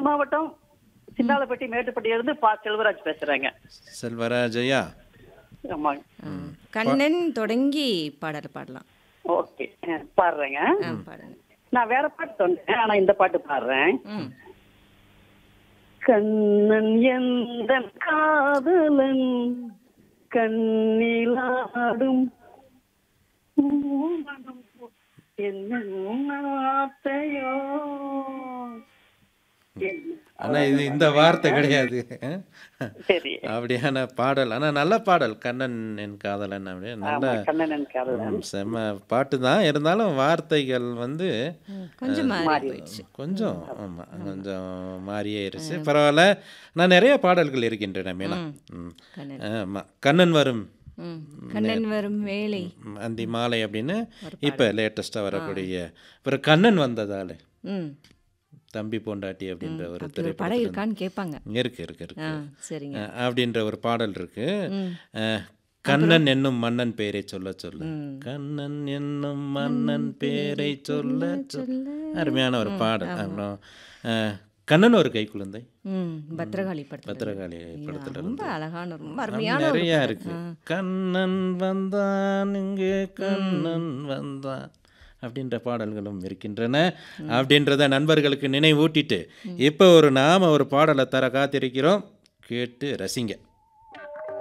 திருப்பூர் மாவட்டம் சின்னாலப்பட்டி மேட்டுப்பட்டியில இருந்து பா செல்வராஜ் பேசுறேங்க செல்வராஜ் ஐயா ஆமாங்க ஆ, கண்ணன் தொடங்கி பாடல் பாடலாம் ஓகே பாடுறேங்க ஆ, பாடுங்க நான் வேற பாட்டு சொன்னேன் ஆனா இந்த பாட்டு பாடுறேன் ம் கண்ணன் எந்த காதலன் கண்ணிலாடும் பூமணம் என்ன ஆசையோ என்ன ஆனா இது இந்த வார்த்தை கிடையாது சரி அப்படியான பாடல் ஆனா நல்ல பாடல் கண்ணன் என் காதலன் அப்படியே நல்ல ஆமா கண்ணன் காதலன் ம், செம்ம பாட்டு தான் இருந்தாலும் வார்த்தைகள் வந்து கொஞ்சம் மாறி போயிடுச்சு கொஞ்சம் ஆமா கொஞ்சம் மாறியாயிருச்சு பரவாயில்ல நான் நிறைய பாடல்கள் இருக்கின்றன மீனா ம். கண்ணன் ஆமா கண்ணன் வரும் ம் கண்ணன் வரும் வேலை ம், அந்தி மாலை அப்படின்னு இப்போ லேட்டஸ்ட்டாக வரக்கூடிய ஒரு கண்ணன் வந்ததால ம் தம்பி பொண்டாட்டி அப்படின்ற ஒரு அப்படி ஒரு திரைப்படம் படம் இருக்கான்னு கேட்பாங்க இருக்கு இருக்கு இருக்கு ஆ சரிங்க அஹ், அப்படின்ற ஒரு பாடல் இருக்கு ம் அஹ், கண்ணன் என்னும் மன்னன் பேரை சொல்ல சொல்ல ம். கண்ணன் என்னும் மன்னன் பேரை சொல்ல சொல்ல அருமையான ஒரு பாடல் அப்புறம் அஹ், கண்ணன் ஒரு கை குழந்தை ம் பத்ரகாளி படத்துல பத்திரகாளி படத்துல ரொம்ப இருந்து அழகான ரொம்ப அருமையான ஒரு நிறைய படம். இருக்கு கண்ணன் வந்தான் இங்கே கண்ணன் வந்தான் அப்படின்ற பாடல்களும் இருக்கின்றன அப்படின்றத நண்பர்களுக்கு நினைவூட்டிட்டு இப்போ ஒரு நாம ஒரு பாடலை தர காத்திருக்கிறோம் கேட்டு ரசிங்க